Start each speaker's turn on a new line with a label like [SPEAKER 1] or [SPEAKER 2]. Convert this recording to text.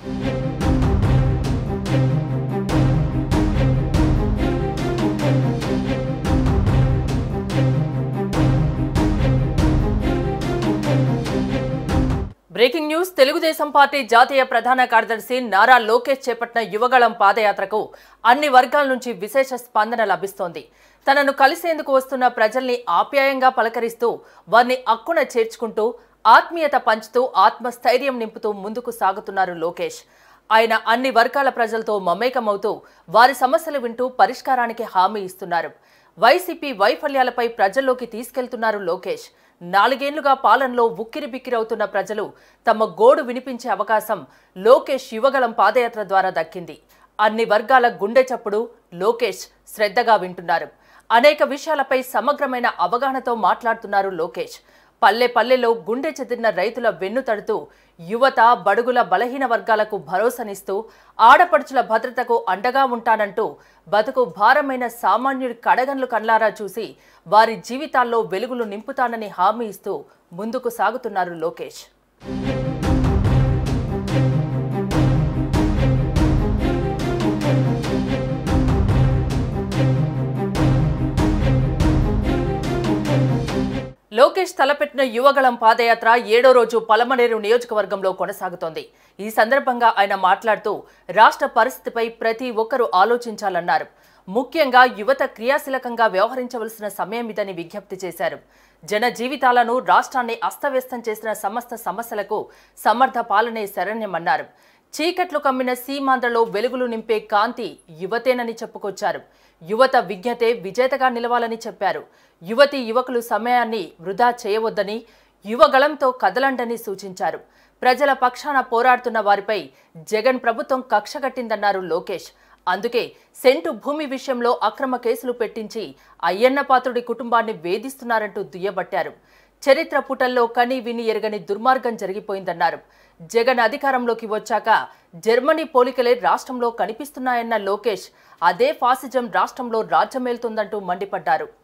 [SPEAKER 1] breaking news Telugu Desam party జాతీయ ప్రధాన కార్యదర్శి నారా లోకేష్ చేపట్టిన యువగళం పాదయాత్రకు అన్ని వర్గాల నుంచి విశేష స్పందన లభిస్తోంది తనను కలిసేందుకు వస్తున్న ప్రజల్ని ఆప్యాయంగా పలకరిస్తూ వారిని అక్కున చేర్చుకుంటూ ఆత్మీయత పంచుతూ ఆత్మస్థైర్యం నింపుతూ ముందుకు సాగుతున్నారు లోకేష్ ఆయన అన్ని వర్గాల ప్రజలతో మమేకమవుతూ వారి సమస్యలు వింటూ పరిష్కారానికి హామీ ఇస్తున్నారు వైసీపీ వైఫల్యాలపై ప్రజల్లోకి తీసుకెళ్తున్నారు లోకేష్ నాలుగేళ్లుగా పాలనలో ఉక్కిరి బిక్కిరవుతున్న ప్రజలు తమ గోడు వినిపించే అవకాశం లోకేష్ యువగలం పాదయాత్ర ద్వారా దక్కింది అన్ని వర్గాల గుండె చప్పుడు లోకేష్ శ్రద్ధగా వింటున్నారు అనేక విషయాలపై సమగ్రమైన అవగాహనతో మాట్లాడుతున్నారు లోకేష్ పల్లె పల్లెలో గుండె చెదిరిన రైతుల వెన్ను తడుతూ యువత బడుగుల బలహీన వర్గాలకు భరోసానిస్తూ ఆడపడుచుల భద్రతకు అండగా ఉంటానంటూ బతుకు భారమైన సామాన్యుడి కడగన్లు కళ్ళారా చూసి వారి జీవితాల్లో వెలుగులు నింపుతానని హామీ ఇస్తూ ముందుకు సాగుతున్నారు లోకేష్ లోకేష్ తలపెట్టిన యువగళం పాదయాత్ర ఏడో రోజు పలమనేరు నియోజకవర్గంలో కొనసాగుతోంది ఈ సందర్భంగా ఆయన మాట్లాడుతూ రాష్ట్ర పరిస్థితిపై ప్రతి ఒక్కరూ ఆలోచించాలన్నారు ముఖ్యంగా యువత క్రియాశీలకంగా వ్యవహరించవలసిన సమయం ఇదని విజ్ఞప్తి చేశారు జన జీవితాలను రాష్ట్రాన్ని అస్తవ్యస్తం చేసిన సమస్త సమస్యలకు సమర్థ పాలనే శరణ్యమన్నారు చీకట్లు కమ్మిన సీమాంధ్రలో వెలుగులు నింపే కాంతి యువతేనని చెప్పుకొచ్చారు యువత విజ్ఞతే విజేతగా నిలవాలని చెప్పారు యువతి యువకులు సమయాన్ని వృధా చేయవద్దని యువగళంతో కదలండని సూచించారు ప్రజల పక్షాన పోరాడుతున్న వారిపై జగన్ ప్రభుత్వం కక్షగట్టిందన్నారు లోకేష్ అందుకే సెంటు భూమి విషయంలో అక్రమ కేసులు పెట్టించి అయ్యన్న పాత్రుడి కుటుంబాన్ని వేధిస్తున్నారంటూ దుయ్యబట్టారు చరిత్ర పుటల్లో కని విని ఎరగని దుర్మార్గం జరిగిపోయిందన్నారు జగన్ అధికారంలోకి వచ్చాక జర్మనీ పోలికలే రాష్ట్రంలో కనిపిస్తున్నాయన్న లోకేష్ అదే ఫాసిజం రాష్ట్రంలో రాజ్యమేలుతుందంటూ మండిపడ్డారు